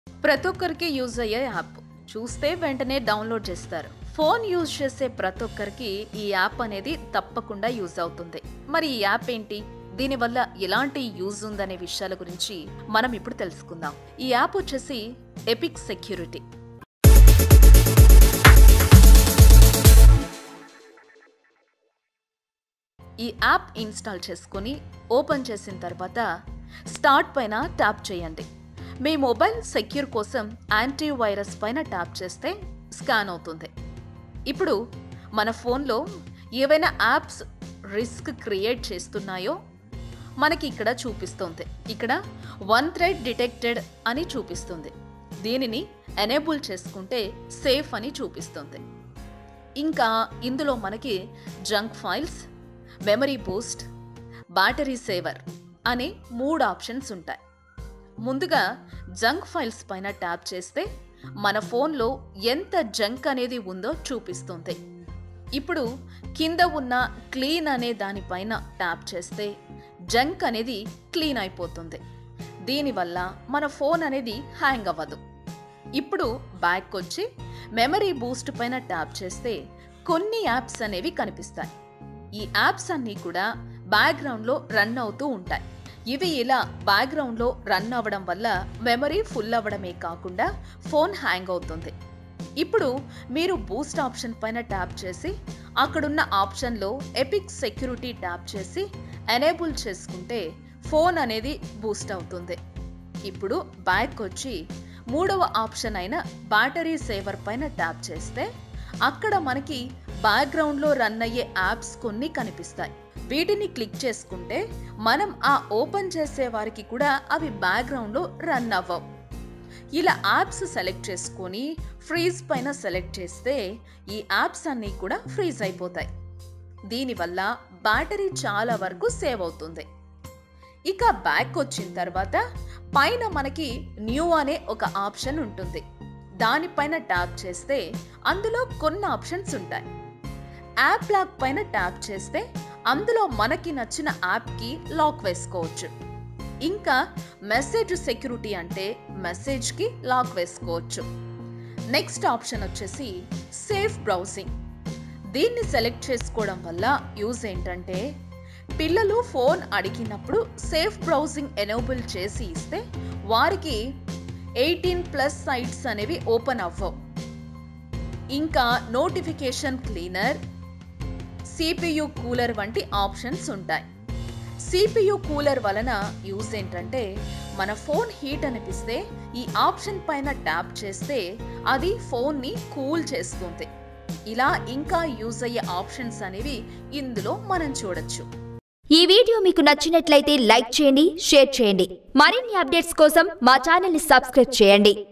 ప్రతి ఒక్కరికి యూజ్ అయ్యే యాప్ చూస్తే వెంటనే డౌన్లోడ్ చేస్తారు ఫోన్ యూజ్ చేసే ప్రతి ఒక్కరికి ఈ యాప్ అనేది తప్పకుండా యూజ్ అవుతుంది మరి ఈ యాప్ ఏంటి దీనివల్ల ఎలాంటి యూజ్ ఉందనే విషయాల గురించి మనం ఇప్పుడు తెలుసుకుందాం ఈ యాప్ వచ్చేసి ఎపిక్ సెక్యూరిటీ ఈ యాప్ ఇన్స్టాల్ చేసుకొని ఓపెన్ చేసిన తర్వాత స్టార్ట్ పైన ట్యాప్ చేయండి మీ మొబైల్ సెక్యూర్ కోసం యాంటీ వైరస్ పైన ట్యాప్ చేస్తే స్కాన్ అవుతుంది ఇప్పుడు మన ఫోన్లో ఏవైనా యాప్స్ రిస్క్ క్రియేట్ చేస్తున్నాయో మనకి ఇక్కడ చూపిస్తుంది ఇక్కడ వన్ థ్రెడ్ డిటెక్టెడ్ అని చూపిస్తుంది దీనిని ఎనేబుల్ చేసుకుంటే సేఫ్ అని చూపిస్తుంది ఇంకా ఇందులో మనకి junk files memory boost battery saver అనే మూడు ఆప్షన్స్ ఉంటాయి ముందుగా జంక్ ఫైల్స్ పైన ట్యాప్ చేస్తే మన ఫోన్లో ఎంత జంక్ అనేది ఉందో చూపిస్తుంది ఇప్పుడు కింద ఉన్న క్లీన్ అనే దానిపైన ట్యాప్ చేస్తే జంక్ అనేది క్లీన్ అయిపోతుంది దీనివల్ల మన ఫోన్ అనేది హ్యాంగ్ అవ్వదు ఇప్పుడు బ్యాక్ వచ్చి మెమరీ బూస్ట్ పైన ట్యాప్ చేస్తే కొన్ని యాప్స్ అనేవి కనిపిస్తాయి ఈ యాప్స్ అన్నీ కూడా బ్యాక్గ్రౌండ్లో రన్ అవుతూ ఉంటాయి ఇవి ఇలా బ్యాక్గ్రౌండ్లో రన్ అవ్వడం వల్ల మెమరీ ఫుల్ అవ్వడమే కాకుండా ఫోన్ హ్యాంగ్ అవుతుంది ఇప్పుడు మీరు బూస్ట్ ఆప్షన్ పైన ట్యాప్ చేసి అక్కడున్న ఆప్షన్లో ఎపిక్ సెక్యూరిటీ ట్యాప్ చేసి ఎనేబుల్ చేసుకుంటే ఫోన్ అనేది బూస్ట్ అవుతుంది ఇప్పుడు బ్యాక్ వచ్చి మూడవ ఆప్షన్ అయిన బ్యాటరీ సేవర్ పైన ట్యాప్ చేస్తే అక్కడ మనకి బ్యాక్గ్రౌండ్లో రన్ అయ్యే యాప్స్ కొన్ని కనిపిస్తాయి వీటిని క్లిక్ చేసుకుంటే మనం ఆ ఓపెన్ చేసే వారికి కూడా అవి బ్యాక్గ్రౌండ్లో రన్ అవ్వవు ఇలా యాప్స్ సెలెక్ట్ చేసుకొని ఫ్రీజ్ పైన సెలెక్ట్ చేస్తే ఈ యాప్స్ అన్నీ కూడా ఫ్రీజ్ అయిపోతాయి దీనివల్ల బ్యాటరీ చాలా వరకు సేవ్ అవుతుంది ఇక బ్యాక్ వచ్చిన తర్వాత పైన మనకి న్యూ అనే ఒక ఆప్షన్ ఉంటుంది దానిపైన ట్యాప్ చేస్తే అందులో కొన్ని ఆప్షన్స్ ఉంటాయి యాప్ లాక్ పైన ట్యాప్ చేస్తే అందులో మనకి నచ్చిన యాప్కి లాక్ వేసుకోవచ్చు ఇంకా మెసేజ్ సెక్యూరిటీ అంటే మెసేజ్కి లాక్ వేసుకోవచ్చు నెక్స్ట్ ఆప్షన్ వచ్చేసి సేఫ్ బ్రౌజింగ్ దీన్ని సెలెక్ట్ చేసుకోవడం వల్ల యూజ్ ఏంటంటే పిల్లలు ఫోన్ అడిగినప్పుడు సేఫ్ బ్రౌజింగ్ ఎనేబుల్ చేసి ఇస్తే వారికి ఎయిటీన్ ప్లస్ సైట్స్ అనేవి ఓపెన్ అవ్వవు ఇంకా నోటిఫికేషన్ క్లీనర్ సిపియు కూలర్ వంటి ఆప్షన్స్ ఉంటాయి సిపియు కూలర్ వలన యూజ్ ఏంటంటే మన ఫోన్ హీట్ అనిపిస్తే ఈ ఆప్షన్ పైన ట్యాప్ చేస్తే అది ఫోన్ని కూల్ చేస్తుంది ఇలా ఇంకా యూజ్ అయ్యే ఆప్షన్స్ అనేవి ఇందులో మనం చూడొచ్చు ఈ వీడియో మీకు నచ్చినట్లయితే లైక్ చేయండి షేర్ చేయండి మరిన్ని అప్డేట్స్ కోసం మా ఛానల్ని సబ్స్క్రైబ్ చేయండి